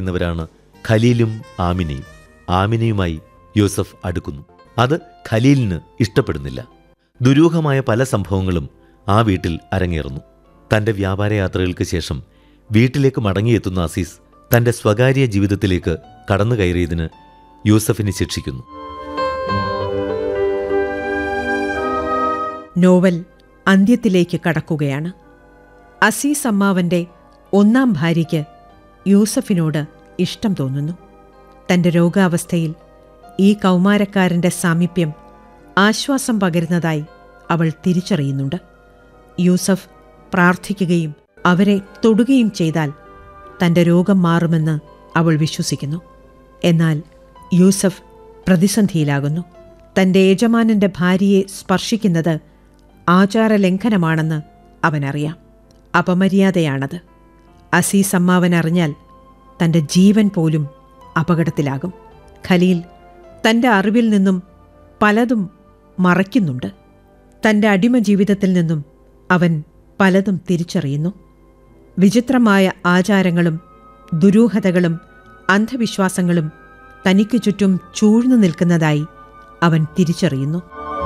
പറയുന്നവരാണ് ഖലീലും ആമിനയും ആമിനയുമായി യൂസഫ് അടുക്കുന്നു അത് ഖലീലിന് ഇഷ്ടപ്പെടുന്നില്ല ദുരൂഹമായ പല സംഭവങ്ങളും ആ വീട്ടിൽ അരങ്ങേറുന്നു തന്റെ വ്യാപാര യാത്രകൾക്ക് ശേഷം വീട്ടിലേക്ക് മടങ്ങിയെത്തുന്ന അസീസ് തന്റെ സ്വകാര്യ ജീവിതത്തിലേക്ക് കടന്നു കയറിയതിന് യൂസഫിനെ ശിക്ഷിക്കുന്നു നോവൽ അന്ത്യത്തിലേക്ക് കടക്കുകയാണ് അസീസ് അമ്മാവന്റെ ഒന്നാം ഭാര്യയ്ക്ക് യൂസഫിനോട് ഇഷ്ടം തോന്നുന്നു തന്റെ രോഗാവസ്ഥയിൽ ഈ കൗമാരക്കാരന്റെ സാമീപ്യം ആശ്വാസം പകരുന്നതായി അവൾ തിരിച്ചറിയുന്നുണ്ട് യൂസഫ് പ്രാർത്ഥിക്കുകയും അവരെ തൊടുകയും ചെയ്താൽ തന്റെ രോഗം മാറുമെന്ന് അവൾ വിശ്വസിക്കുന്നു എന്നാൽ യൂസഫ് പ്രതിസന്ധിയിലാകുന്നു തന്റെ യജമാനന്റെ ഭാര്യയെ സ്പർശിക്കുന്നത് ആചാരലംഘനമാണെന്ന് അവനറിയാം അപമര്യാദയാണത് അസീസ് അമ്മാവൻ അറിഞ്ഞാൽ തന്റെ ജീവൻ പോലും അപകടത്തിലാകും ഖലീൽ തന്റെ അറിവിൽ നിന്നും പലതും മറയ്ക്കുന്നുണ്ട് തന്റെ അടിമ ജീവിതത്തിൽ നിന്നും അവൻ പലതും തിരിച്ചറിയുന്നു വിചിത്രമായ ആചാരങ്ങളും ദുരൂഹതകളും അന്ധവിശ്വാസങ്ങളും തനിക്കു ചുറ്റും ചൂഴ്ന്നു നിൽക്കുന്നതായി അവൻ തിരിച്ചറിയുന്നു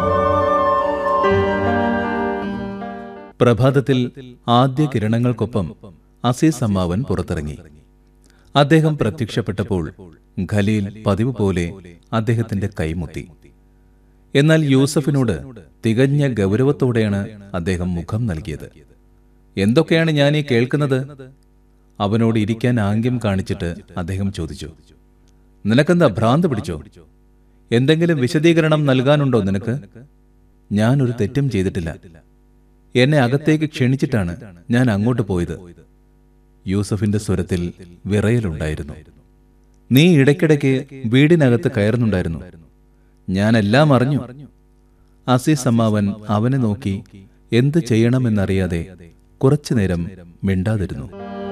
പ്രഭാതത്തിൽ ആദ്യ കിരണങ്ങൾക്കൊപ്പം അസീസ് അമ്മാവൻ പുറത്തിറങ്ങി അദ്ദേഹം പ്രത്യക്ഷപ്പെട്ടപ്പോൾ ഖലീൽ പതിവ് പോലെ അദ്ദേഹത്തിന്റെ കൈമുത്തി എന്നാൽ യൂസഫിനോട് തികഞ്ഞ ഗൗരവത്തോടെയാണ് അദ്ദേഹം മുഖം നൽകിയത് എന്തൊക്കെയാണ് ഞാൻ ഈ കേൾക്കുന്നത് അവനോട് ഇരിക്കാൻ ആംഗ്യം കാണിച്ചിട്ട് അദ്ദേഹം ചോദിച്ചു നിനക്കെന്താ ഭ്രാന്ത് പിടിച്ചോ എന്തെങ്കിലും വിശദീകരണം നൽകാനുണ്ടോ നിനക്ക് ഞാനൊരു തെറ്റും ചെയ്തിട്ടില്ല എന്നെ അകത്തേക്ക് ക്ഷണിച്ചിട്ടാണ് ഞാൻ അങ്ങോട്ട് പോയത് യൂസഫിന്റെ സ്വരത്തിൽ വിറയലുണ്ടായിരുന്നു നീ ഇടയ്ക്കിടയ്ക്ക് വീടിനകത്ത് കയറുന്നുണ്ടായിരുന്നു ഞാനെല്ലാം അറിഞ്ഞു അസീസ് അമ്മാവൻ അവനെ നോക്കി എന്ത് ചെയ്യണമെന്നറിയാതെ കുറച്ചുനേരം മിണ്ടാതിരുന്നു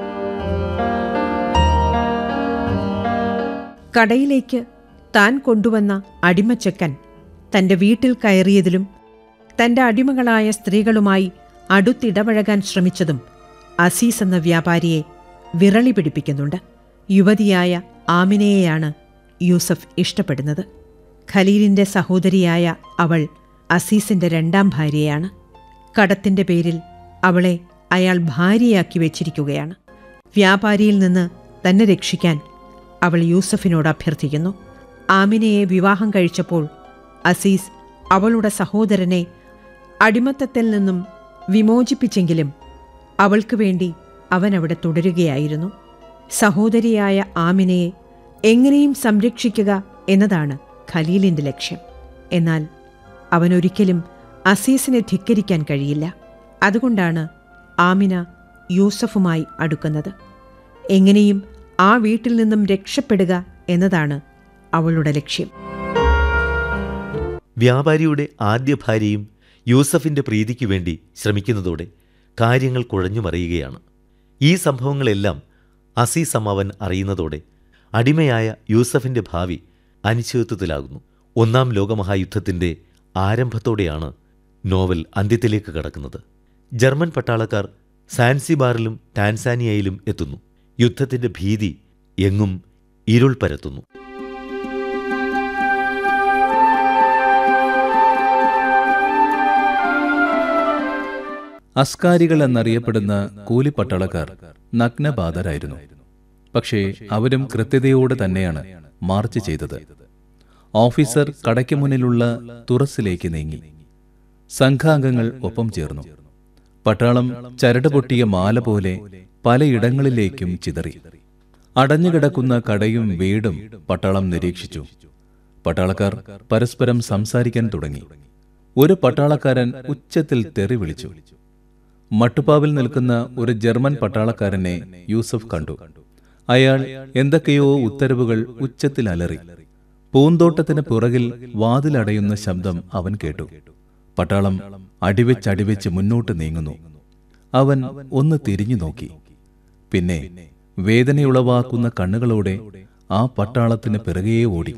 കടയിലേക്ക് താൻ കൊണ്ടുവന്ന അടിമച്ചക്കൻ തന്റെ വീട്ടിൽ കയറിയതിലും തന്റെ അടിമകളായ സ്ത്രീകളുമായി അടുത്തിടപഴകാൻ ശ്രമിച്ചതും അസീസ് എന്ന വ്യാപാരിയെ വിറളി പിടിപ്പിക്കുന്നുണ്ട് യുവതിയായ ആമിനയെയാണ് യൂസഫ് ഇഷ്ടപ്പെടുന്നത് ഖലീലിന്റെ സഹോദരിയായ അവൾ അസീസിന്റെ രണ്ടാം ഭാര്യയാണ് കടത്തിന്റെ പേരിൽ അവളെ അയാൾ ഭാര്യയാക്കി വെച്ചിരിക്കുകയാണ് വ്യാപാരിയിൽ നിന്ന് തന്നെ രക്ഷിക്കാൻ അവൾ യൂസഫിനോട് അഭ്യർത്ഥിക്കുന്നു ആമിനയെ വിവാഹം കഴിച്ചപ്പോൾ അസീസ് അവളുടെ സഹോദരനെ അടിമത്തത്തിൽ നിന്നും വിമോചിപ്പിച്ചെങ്കിലും അവൾക്ക് വേണ്ടി അവൻ അവിടെ തുടരുകയായിരുന്നു സഹോദരിയായ ആമിനയെ എങ്ങനെയും സംരക്ഷിക്കുക എന്നതാണ് ഖലീലിന്റെ ലക്ഷ്യം എന്നാൽ അവനൊരിക്കലും അസീസിനെ ധിക്കരിക്കാൻ കഴിയില്ല അതുകൊണ്ടാണ് ആമിന യൂസഫുമായി അടുക്കുന്നത് എങ്ങനെയും ആ വീട്ടിൽ നിന്നും രക്ഷപ്പെടുക എന്നതാണ് അവളുടെ ലക്ഷ്യം വ്യാപാരിയുടെ ആദ്യ ഭാര്യയും യൂസഫിന്റെ പ്രീതിക്കു വേണ്ടി ശ്രമിക്കുന്നതോടെ കാര്യങ്ങൾ കുഴഞ്ഞു മറിയുകയാണ് ഈ സംഭവങ്ങളെല്ലാം അസീസ് അമ്മാവൻ അറിയുന്നതോടെ അടിമയായ യൂസഫിന്റെ ഭാവി അനിശ്ചിതത്വത്തിലാകുന്നു ഒന്നാം ലോകമഹായുദ്ധത്തിന്റെ ആരംഭത്തോടെയാണ് നോവൽ അന്ത്യത്തിലേക്ക് കടക്കുന്നത് ജർമ്മൻ പട്ടാളക്കാർ സാൻസിബാറിലും ടാൻസാനിയയിലും എത്തുന്നു യുദ്ധത്തിന്റെ ഭീതി എങ്ങും ഇരുൾ പരത്തുന്നു അസ്കാരികൾ എന്നറിയപ്പെടുന്ന കൂലിപ്പട്ടാളക്കാർ നഗ്നപാതരായിരുന്നു പക്ഷേ അവരും കൃത്യതയോടെ തന്നെയാണ് മാർച്ച് ചെയ്തത് ഓഫീസർ കടയ്ക്ക് മുന്നിലുള്ള തുറസിലേക്ക് നീങ്ങി സംഘാംഗങ്ങൾ ഒപ്പം ചേർന്നു പട്ടാളം ചരട് പൊട്ടിയ മാല പോലെ പലയിടങ്ങളിലേക്കും ചിതറി അടഞ്ഞുകിടക്കുന്ന കടയും വീടും പട്ടാളം നിരീക്ഷിച്ചു പട്ടാളക്കാർ പരസ്പരം സംസാരിക്കാൻ തുടങ്ങി ഒരു പട്ടാളക്കാരൻ ഉച്ചത്തിൽ തെറി വിളിച്ചു മട്ടുപ്പാവിൽ നിൽക്കുന്ന ഒരു ജർമ്മൻ പട്ടാളക്കാരനെ യൂസഫ് കണ്ടു അയാൾ എന്തൊക്കെയോ ഉത്തരവുകൾ ഉച്ചത്തിൽ അലറി പൂന്തോട്ടത്തിന് പുറകിൽ വാതിലടയുന്ന ശബ്ദം അവൻ കേട്ടു പട്ടാളം അടിവെച്ചടിവെച്ച് മുന്നോട്ട് നീങ്ങുന്നു അവൻ ഒന്ന് തിരിഞ്ഞു നോക്കി പിന്നെ വേദനയുളവാക്കുന്ന കണ്ണുകളോടെ ആ പട്ടാളത്തിന് പിറകെ ഓടി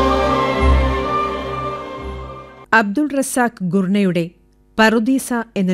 അബ്ദുൾ റസാഖ് ഗുർണയുടെ പറുദീസ എന്ന